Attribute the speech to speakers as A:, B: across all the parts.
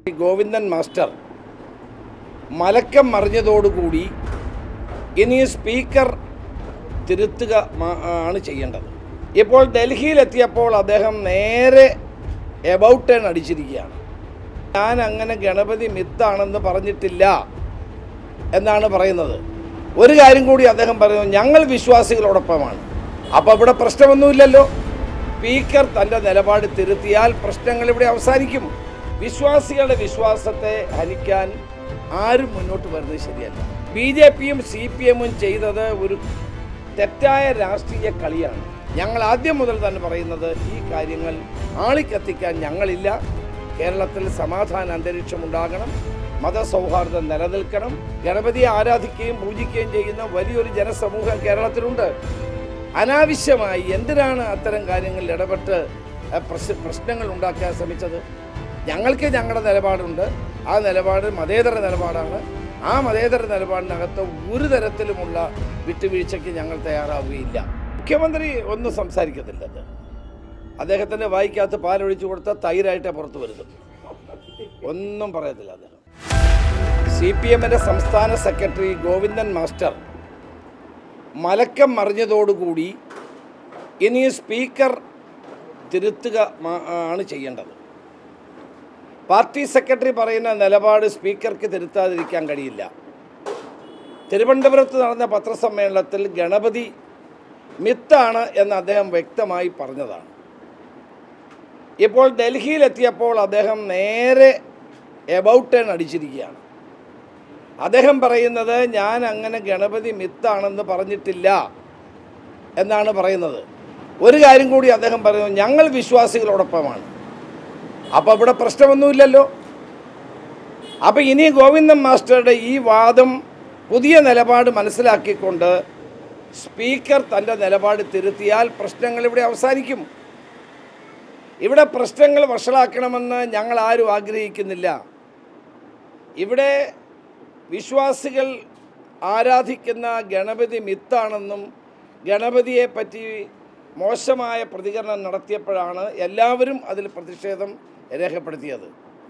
A: Govindan master മലക്കം മറിഞ്ഞതോടുകൂടി ഇനി സ്പീക്കർ തിരുത്തുക മ- ആണ് ചെയ്യേണ്ടത് ഇപ്പോൾ ഡൽഹിയിലെത്തിയപ്പോൾ അദ്ദേഹം നേരെ എബൌട്ട് ടേൺ അടിച്ചിരിക്കുകയാണ് ഞാൻ അങ്ങനെ ഗണപതി മിത്താണെന്ന് പറഞ്ഞിട്ടില്ല എന്നാണ് പറയുന്നത് ഒരു കാര്യം കൂടി അദ്ദേഹം പറയുന്നു ഞങ്ങൾ വിശ്വാസികളോടൊപ്പമാണ് അപ്പോൾ ഇവിടെ പ്രശ്നമൊന്നുമില്ലല്ലോ സ്പീക്കർ തൻ്റെ നിലപാട് തിരുത്തിയാൽ പ്രശ്നങ്ങൾ ഇവിടെ അവസാനിക്കും വിശ്വാസികളുടെ വിശ്വാസത്തെ ഹനിക്കാൻ ആരും മുന്നോട്ട് വരുന്നത് ശരിയല്ല ബി ജെ പിയും സി പി എമ്മും ചെയ്തത് ഒരു തെറ്റായ രാഷ്ട്രീയ കളിയാണ് ഞങ്ങൾ ആദ്യം മുതൽ തന്നെ പറയുന്നത് ഈ കാര്യങ്ങൾ ആളിക്കത്തിക്കാൻ ഞങ്ങളില്ല കേരളത്തിൽ സമാധാന അന്തരീക്ഷം ഉണ്ടാകണം മതസൗഹാർദ്ദം നിലനിൽക്കണം ഗണപതിയെ ആരാധിക്കുകയും പൂജിക്കുകയും ചെയ്യുന്ന വലിയൊരു ജനസമൂഹം കേരളത്തിലുണ്ട് അനാവശ്യമായി എന്തിനാണ് അത്തരം കാര്യങ്ങളിൽ ഇടപെട്ട് അഹ്, പ്രശ് പ്രശ്നങ്ങൾ ഉണ്ടാക്കാൻ ശ്രമിച്ചത് ഞങ്ങൾക്ക് ഞങ്ങളുടെ നിലപാടുണ്ട് ആ നിലപാട് മതേതര നിലപാടാണ് ആ മതേതര നിലപാടിനകത്ത് ഒരു തരത്തിലുമുള്ള വിട്ടുവീഴ്ചയ്ക്ക് ഞങ്ങൾ തയ്യാറാവുകയില്ല മുഖ്യമന്ത്രി ഒന്നും സംസാരിക്കത്തില്ലത് അദ്ദേഹത്തിൻ്റെ വായിക്കകത്ത് പാലൊഴിച്ചു കൊടുത്ത തൈരായിട്ടേ പുറത്തു വരുന്നത് ഒന്നും പറയത്തില്ല അദ്ദേഹം സി പി എമ്മിൻ്റെ സംസ്ഥാന സെക്രട്ടറി ഗോവിന്ദൻ മാസ്റ്റർ മലക്കം മറിഞ്ഞതോടുകൂടി ഇനി സ്പീക്കർ തിരുത്തുക മ- ആണ് ചെയ്യേണ്ടത് പാർട്ടി സെക്രട്ടറി പറയുന്ന നിലപാട് സ്പീക്കർക്ക് തിരുത്താതിരിക്കാൻ കഴിയില്ല തിരുവനന്തപുരത്ത് നടന്ന പത്രസമ്മേളനത്തിൽ ഗണപതി മിത്താണ് എന്ന് അദ്ദേഹം വ്യക്തമായി പറഞ്ഞതാണ് ഇപ്പോൾ ഡൽഹിയിലെത്തിയപ്പോൾ അദ്ദേഹം നേരെ എബൌട്ട് ടേൺ അടിച്ചിരിക്കുകയാണ് അദ്ദേഹം പറയുന്നത് ഞാൻ അങ്ങനെ ഗണപതി മിത്താണെന്ന് പറഞ്ഞിട്ടില്ല എന്നാണ് പറയുന്നത് ഒരു കാര്യം കൂടി അദ്ദേഹം പറയുന്നു ഞങ്ങൾ വിശ്വാസികളോടൊപ്പമാണ് അപ്പോൾ ഇവിടെ പ്രശ്നമൊന്നുമില്ലല്ലോ അപ്പോൾ ഇനി ഗോവിന്ദൻ മാസ്റ്ററുടെ ഈ വാദം പുതിയ നിലപാട് മനസ്സിലാക്കിക്കൊണ്ട് സ്പീക്കർ തൻ്റെ നിലപാട് തിരുത്തിയാൽ പ്രശ്നങ്ങൾ ഇവിടെ അവസാനിക്കും ഇവിടെ പ്രശ്നങ്ങൾ വഷളാക്കണമെന്ന് ഞങ്ങൾ ആരും ആഗ്രഹിക്കുന്നില്ല ഇവിടെ വിശ്വാസികൾ ആരാധിക്കുന്ന ഗണപതി മിത്താണെന്നും ഗണപതിയെ പറ്റി മോശമായ പ്രതികരണം നടത്തിയപ്പോഴാണ് എല്ലാവരും അതിൽ പ്രതിഷേധം രേഖപ്പെടുത്തിയത്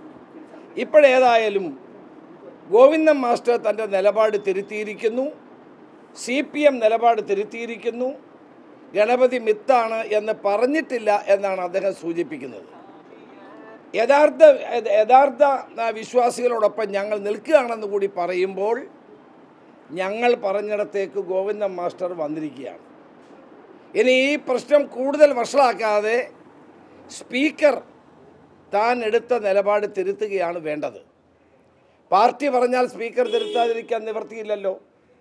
A: ഇപ്പോഴേതായാലും ഗോവിന്ദൻ മാസ്റ്റർ തൻ്റെ നിലപാട് തിരുത്തിയിരിക്കുന്നു സി പി എം നിലപാട് തിരുത്തിയിരിക്കുന്നു ഗണപതി മിത്താണ് എന്ന് പറഞ്ഞിട്ടില്ല എന്നാണ് അദ്ദേഹം സൂചിപ്പിക്കുന്നത് യഥാർത്ഥ യഥാർത്ഥ ആ, വിശ്വാസികളോടൊപ്പം ഞങ്ങൾ നിൽക്കുകയാണെന്ന് കൂടി പറയുമ്പോൾ ഞങ്ങൾ പറഞ്ഞിടത്തേക്ക് ഗോവിന്ദൻ മാസ്റ്റർ വന്നിരിക്കുകയാണ് ഇനി ഈ പ്രശ്നം കൂടുതൽ വഷളാക്കാതെ സ്പീക്കർ താൻ എടുത്ത നിലപാട് തിരുത്തുകയാണ് വേണ്ടത് പാർട്ടി പറഞ്ഞാൽ സ്പീക്കർ തിരുത്താതിരിക്കാൻ നിവർത്തിയില്ലല്ലോ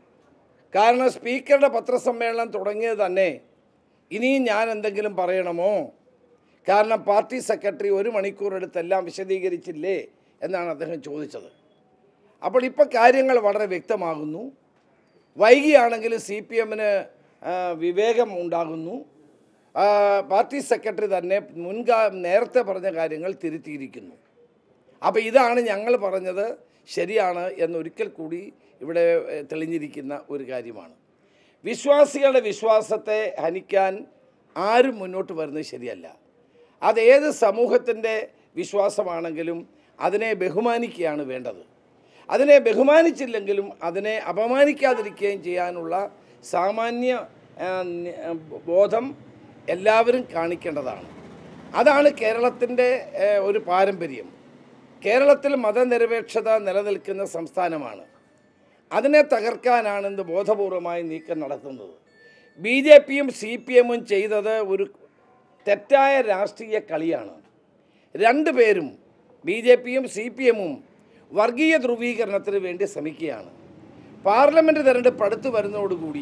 A: കാരണം സ്പീക്കറുടെ പത്രസമ്മേളനം തുടങ്ങിയത് തന്നെ ഇനിയും ഞാൻ എന്തെങ്കിലും പറയണമോ കാരണം പാർട്ടി സെക്രട്ടറി ഒരു മണിക്കൂർ എടുത്തെല്ലാം വിശദീകരിച്ചില്ലേ എന്നാണ് അദ്ദേഹം ചോദിച്ചത് അപ്പോൾ ഇപ്പോൾ കാര്യങ്ങൾ വളരെ വ്യക്തമാകുന്നു വൈകിയാണെങ്കിലും സി പി എമ്മിന് വിവേകം ഉണ്ടാകുന്നു ആ, പാർട്ടി സെക്രട്ടറി തന്നെ മുൻകാ നേരത്തെ പറഞ്ഞ കാര്യങ്ങൾ തിരുത്തിയിരിക്കുന്നു അപ്പോൾ ഇതാണ് ഞങ്ങൾ പറഞ്ഞത് ശരിയാണ് എന്നൊരിക്കൽ കൂടി ഇവിടെ ഏഹ്, തെളിഞ്ഞിരിക്കുന്ന ഒരു കാര്യമാണ് വിശ്വാസികളുടെ വിശ്വാസത്തെ ഹനിക്കാൻ ആരും മുന്നോട്ട് വരുന്നത് ശരിയല്ല അത് ഏത് സമൂഹത്തിൻ്റെ വിശ്വാസമാണെങ്കിലും അതിനെ ബഹുമാനിക്കുകയാണ് വേണ്ടത് അതിനെ ബഹുമാനിച്ചില്ലെങ്കിലും അതിനെ അപമാനിക്കാതിരിക്കുകയും ചെയ്യാനുള്ള സാമാന്യ ആ, നി- ആ, ബോധം എല്ലാവരും കാണിക്കേണ്ടതാണ് അതാണ് കേരളത്തിൻ്റെ ഏഹ്, ഒരു പാരമ്പര്യം കേരളത്തിൽ മതനിരപേക്ഷത നിലനിൽക്കുന്ന സംസ്ഥാനമാണ് അതിനെ തകർക്കാനാണ് ഇന്ന് ബോധപൂർവമായി നീക്കം നടത്തുന്നത് ബി ജെ പിയും സി പി എമ്മും ചെയ്തത് ഒരു തെറ്റായ രാഷ്ട്രീയ കളിയാണ് രണ്ടു പേരും ബി ജെ പിയും സി പി എമ്മും വർഗീയ ധ്രുവീകരണത്തിന് വേണ്ടി ശ്രമിക്കുകയാണ് പാർലമെൻറ്റ് തെരഞ്ഞെടുപ്പ് അടുത്ത് വരുന്നതോടുകൂടി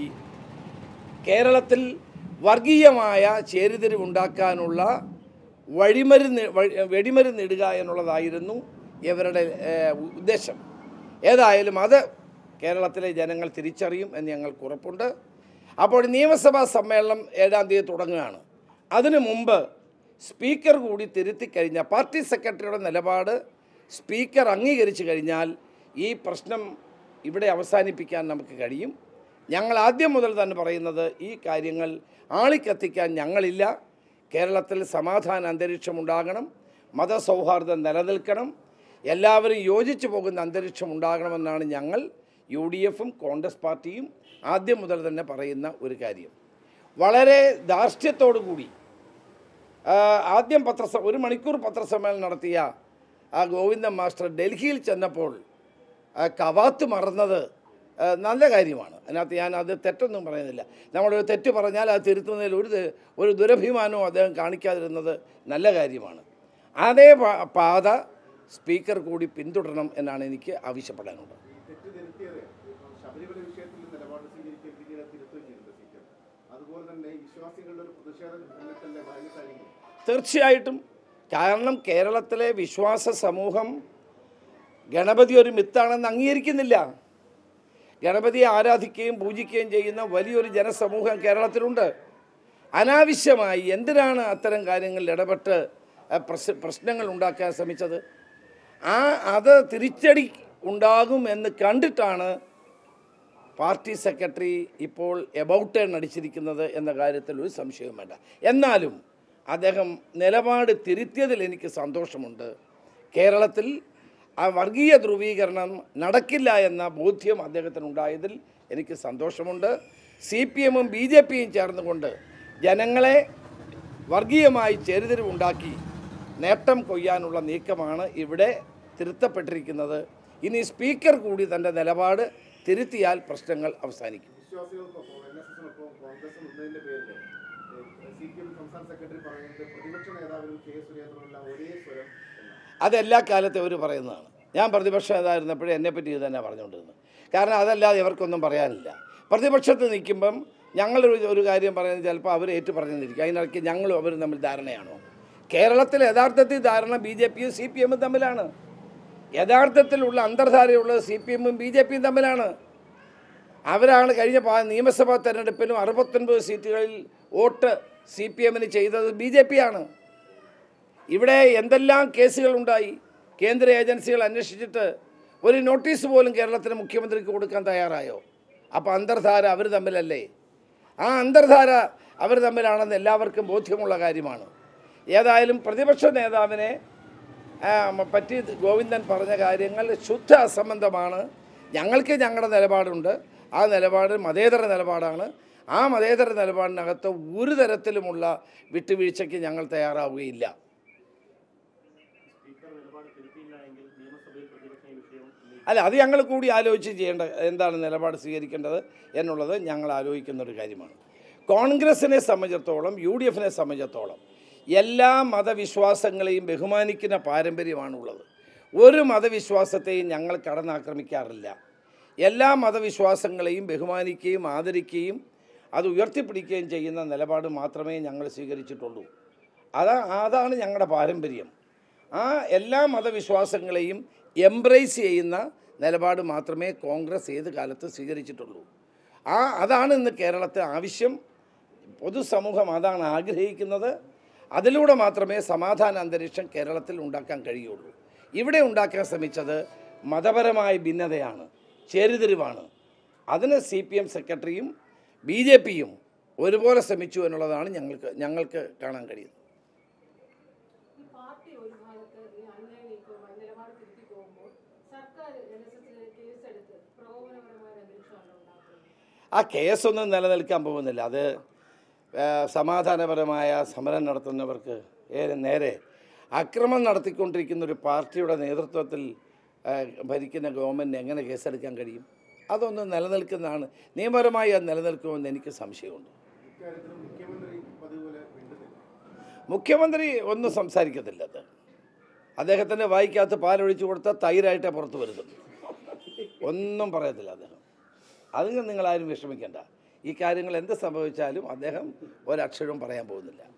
A: കേരളത്തിൽ വർഗീയമായ ചേരിതിരിവുണ്ടാക്കാനുള്ള വഴിമരുന്ന് വഴി- വെടിമരുന്നിടുക എന്നുള്ളതായിരുന്നു ഇവരുടെ ഏഹ്, ഉദ്ദേശം ഏതായാലും അത് കേരളത്തിലെ ജനങ്ങൾ തിരിച്ചറിയും എന്ന് ഞങ്ങൾക്ക് ഉറപ്പുണ്ട് അപ്പോൾ നിയമസഭാ സമ്മേളനം ഏഴാം തീയതി തുടങ്ങുകയാണ് അതിനു മുമ്പ് സ്പീക്കർ കൂടി തിരുത്തി കഴിഞ്ഞാൽ പാർട്ടി സെക്രട്ടറിയുടെ നിലപാട് സ്പീക്കർ അംഗീകരിച്ചു കഴിഞ്ഞാൽ ഈ പ്രശ്നം ഇവിടെ അവസാനിപ്പിക്കാൻ നമുക്ക് കഴിയും ഞങ്ങൾ ആദ്യം മുതൽ തന്നെ പറയുന്നത് ഈ കാര്യങ്ങൾ ആളിക്കത്തിക്കാൻ ഞങ്ങളില്ല കേരളത്തിൽ സമാധാന അന്തരീക്ഷം ഉണ്ടാകണം മതസൗഹാർദ്ദം നിലനിൽക്കണം എല്ലാവരും യോജിച്ചു പോകുന്ന അന്തരീക്ഷം ഉണ്ടാകണമെന്നാണ് ഞങ്ങൾ യു ഡി എഫും കോൺഗ്രസ് പാർട്ടിയും ആദ്യം മുതൽ തന്നെ പറയുന്ന ഒരു കാര്യം വളരെ ധാർഷ്ട്യത്തോടു കൂടി ആ, ആദ്യം പത്രസ ഒരു മണിക്കൂർ പത്രസമ്മേളനം നടത്തിയ ആ ഗോവിന്ദൻ മാസ്റ്റർ ഡൽഹിയിൽ ചെന്നപ്പോൾ ആ, കവാത്ത് മറന്നത് ആ, നല്ല കാര്യമാണ് അതിനകത്ത് ഞാൻ അത് തെറ്റൊന്നും പറയുന്നില്ല നമ്മളൊരു തെറ്റ് പറഞ്ഞാൽ അത് തിരുത്തുന്നതിൽ ഒരു തെ- ഒരു ദുരഭിമാനവും അദ്ദേഹം കാണിക്കാതിരുന്നത് നല്ല കാര്യമാണ് അതേ പാ- പാത സ്പീക്കർ കൂടി പിന്തുടരണം എന്നാണ് എനിക്ക് ആവശ്യപ്പെടാനുള്ളത്
B: തെറ്റ് തിരുത്തിയത് ശബരിമല വിഷയത്തിൽ നിലപാട് സ്വീകരിക്കുകയും പിന്നീട് തിരുത്തുകയും ചെയ്തിട്ടുണ്ട് സ്പീക്കർ അതുപോലെ തന്നെ ഈ വിശ്വാസികളുടെ ഒരു പ്രതിഷേധം എന്നിട്ടല്ലേ വളരെ കാര്യങ്ങൾ
A: തീർച്ചയായിട്ടും കാരണം കേരളത്തിലെ വിശ്വാസ സമൂഹം ഗണപതി ഒരു മിത്താണെന്ന് അംഗീകരിക്കുന്നില്ല ഗണപതിയെ ആരാധിക്കുകയും പൂജിക്കുകയും ചെയ്യുന്ന വലിയൊരു ജനസമൂഹം കേരളത്തിലുണ്ട് അനാവശ്യമായി എന്തിനാണ് അത്തരം കാര്യങ്ങളിൽ ഇടപെട്ട് അഹ്, പ്രശ് പ്രശ്നങ്ങൾ ഉണ്ടാക്കാൻ ശ്രമിച്ചത് ആ അത് തിരിച്ചടി ഉണ്ടാകും എന്ന് കണ്ടിട്ടാണ് പാർട്ടി സെക്രട്ടറി ഇപ്പോൾ എബൌട്ട് ടേൺ അടിച്ചിരിക്കുന്നത് എന്ന കാര്യത്തിൽ ഒരു സംശയവും വേണ്ട എന്നാലും അദ്ദേഹം നിലപാട് തിരുത്തിയതിൽ എനിക്ക് സന്തോഷമുണ്ട് കേരളത്തിൽ ആ വർഗീയ ധ്രുവീകരണം നടക്കില്ല എന്ന ബോധ്യം അദ്ദേഹത്തിനുണ്ടായതിൽ എനിക്ക് സന്തോഷമുണ്ട് സി പി എമ്മും ബി ജെ പിയും ചേർന്നുകൊണ്ട് ജനങ്ങളെ വർഗീയമായി ചേരിതിരിവുണ്ടാക്കി നേട്ടം കൊയ്യാനുള്ള നീക്കമാണ് ഇവിടെ തിരുത്തപ്പെട്ടിരിക്കുന്നത് ഇനി സ്പീക്കർ കൂടി തൻ്റെ നിലപാട് തിരുത്തിയാൽ പ്രശ്നങ്ങൾ അവസാനിക്കും
B: വിശ്വാസികൾക്കൊപ്പം എൻ എസ് എസിനൊപ്പം കോൺഗ്രസ് നിന്നതിന്റെ പേരിൽ സി പി എം സംസ്ഥാന സെക്രട്ടറി പറയുന്നത് പ്രതിപക്ഷ നേതാവിനും കെ സുരേന്ദ്രനെല്ലാം ഒരേ സ്വരം എന്നാണ്
A: അതെല്ലാ കാലത്തും അവർ പറയുന്നതാണ് ഞാൻ പ്രതിപക്ഷ നേതായിരുന്നപ്പോഴേ എന്നെപ്പറ്റി ഇത് തന്നെ പറഞ്ഞുകൊണ്ടിരുന്നത് കാരണം അതല്ലാതെ ഇവർക്കൊന്നും പറയാനില്ല പ്രതിപക്ഷത്ത് നിൽക്കുമ്പം ഞങ്ങളൊരു ഒരു കാര്യം പറയുന്നത് ചിലപ്പോൾ അവർ ഏറ്റു പറഞ്ഞിരിക്കും അതിനിടയ്ക്ക് ഞങ്ങളും അവരും തമ്മിൽ ധാരണയാണോ കേരളത്തിൽ യഥാർത്ഥത്തിൽ ധാരണ ബി ജെ പിയും സി പി എമ്മും തമ്മിലാണ് യഥാർത്ഥത്തിലുള്ള അന്തർധാരയുള്ളത് സി പി എമ്മും ബി ജെ പിയും തമ്മിലാണ് അവരാണ് കഴിഞ്ഞ പാ- നിയമസഭാ തെരഞ്ഞെടുപ്പിലും അറുപത്തൊൻപത് സീറ്റുകളിൽ വോട്ട് സി പി എമ്മിന് ചെയ്തത് ബി ജെ പി ആണ് ഇവിടെ എന്തെല്ലാം കേസുകളുണ്ടായി കേന്ദ്ര ഏജൻസികൾ അന്വേഷിച്ചിട്ട് ഒരു നോട്ടീസ് പോലും കേരളത്തിന് മുഖ്യമന്ത്രിക്ക് കൊടുക്കാൻ തയ്യാറായോ അപ്പോൾ അന്തർധാര അവർ തമ്മിലല്ലേ ആ അന്തർധാര അവർ തമ്മിലാണെന്ന് എല്ലാവർക്കും ബോധ്യമുള്ള കാര്യമാണ് ഏതായാലും പ്രതിപക്ഷ നേതാവിനെ ആ, മ- പറ്റി ഗോവിന്ദൻ പറഞ്ഞ കാര്യങ്ങൾ ശുദ്ധ അസംബന്ധമാണ് ഞങ്ങൾക്ക് ഞങ്ങളുടെ നിലപാടുണ്ട് ആ നിലപാട് മതേതര നിലപാടാണ് ആ മതേതര നിലപാടിനകത്ത് ഒരു തരത്തിലുമുള്ള വിട്ടുവീഴ്ചയ്ക്ക് ഞങ്ങൾ തയ്യാറാവുകയില്ല
C: സ്പീക്കർ നിലപാട് തിരുത്തിയില്ല എങ്കിൽ നിയമസഭയിൽ പ്രതിപക്ഷം ഈ വിഷയം ഉന്നയിക്കും.
A: അല്ല അത് ഞങ്ങൾ കൂടി ആലോചിച്ച് ചെയ്യേണ്ട എന്താണ് നിലപാട് സ്വീകരിക്കേണ്ടത് എന്നുള്ളത് ഞങ്ങൾ ആലോചിക്കുന്ന ഒരു കാര്യമാണ് കോൺഗ്രസിനെ സംബന്ധിച്ചിടത്തോളം യു ഡി എഫിനെ സംബന്ധിച്ചിടത്തോളം എല്ലാ മതവിശ്വാസങ്ങളെയും ബഹുമാനിക്കുന്ന പാരമ്പര്യമാണുള്ളത് ഒരു മതവിശ്വാസത്തെയും ഞങ്ങൾ കടന്നാക്രമിക്കാറില്ല എല്ലാ മതവിശ്വാസങ്ങളെയും ബഹുമാനിക്കുകയും ആദരിക്കുകയും അത് ഉയർത്തിപ്പിടിക്കുകയും ചെയ്യുന്ന നിലപാട് മാത്രമേ ഞങ്ങൾ സ്വീകരിച്ചിട്ടുള്ളൂ അതാ അതാണ് ഞങ്ങളുടെ പാരമ്പര്യം ആ എല്ലാ മതവിശ്വാസങ്ങളെയും എംബ്രേസ് ചെയ്യുന്ന നിലപാട് മാത്രമേ കോൺഗ്രസ് ഏത് കാലത്ത് സ്വീകരിച്ചിട്ടുള്ളൂ ആ അതാണ് ഇന്ന് കേരളത്തെ ആവശ്യം പൊതുസമൂഹം അതാണ് ആഗ്രഹിക്കുന്നത് അതിലൂടെ മാത്രമേ സമാധാന അന്തരീക്ഷം കേരളത്തിൽ ഉണ്ടാക്കാൻ കഴിയുള്ളൂ ഇവിടെ ഉണ്ടാക്കാൻ ശ്രമിച്ചത് മതപരമായ ഭിന്നതയാണ് ചേരിതിരിവാണ് അതിന് സി പി എം സെക്രട്ടറിയും ബി ജെ പിയും ഒരുപോലെ ശ്രമിച്ചു എന്നുള്ളതാണ് ഞങ്ങൾക്ക് ഞങ്ങൾക്ക് കാണാൻ കഴിയുന്നത്
D: ഈ പാർട്ടി ഒരു ഭാഗത്ത് ഈ അന്യായ നീക്കവുമായി നിലപാട് തിരുത്തി പോകുമ്പോൾ സർക്കാർ എൻ എസ് എസിന് കേസെടുത്ത് പ്രകോപനപരമായ ഒരു അന്തരീക്ഷമാണ് ഉണ്ടാക്കുന്നത്
A: ആ കേസൊന്നും നിലനിൽക്കാൻ പോകുന്നില്ല അത് ആ, സമാധാനപരമായ സമരം നടത്തുന്നവർക്ക് ഏ- നേരെ അക്രമം നടത്തിക്കൊണ്ടിരിക്കുന്ന ഒരു പാർട്ടിയുടെ നേതൃത്വത്തിൽ ആ, ഭരിക്കുന്ന ഗവൺമെൻറ് എങ്ങനെ കേസെടുക്കാൻ കഴിയും അതൊന്നും നിലനിൽക്കുന്നതാണ് നിയമപരമായി അത് നിലനിൽക്കുമെന്ന് എനിക്ക് സംശയമുണ്ട്
B: ഇക്കാര്യത്തിൽ മുഖ്യമന്ത്രി പതിവ് പോലെ മിണ്ടുന്നില്ല
A: മുഖ്യമന്ത്രി ഒന്നും സംസാരിക്കത്തില്ല അത് അദ്ദേഹത്തിൻ്റെ വായിക്കകത്ത് പാലൊഴിച്ചു കൊടുത്താൽ തൈരായിട്ടേ പുറത്ത് വരുന്നുള്ളൂ ഒന്നും പറയത്തില്ല അദ്ദേഹം അതിന് നിങ്ങളാരും വിഷമിക്കേണ്ട ഈ കാര്യങ്ങൾ എന്ത് സംഭവിച്ചാലും അദ്ദേഹം ഒരക്ഷരവും പറയാൻ പോകുന്നില്ല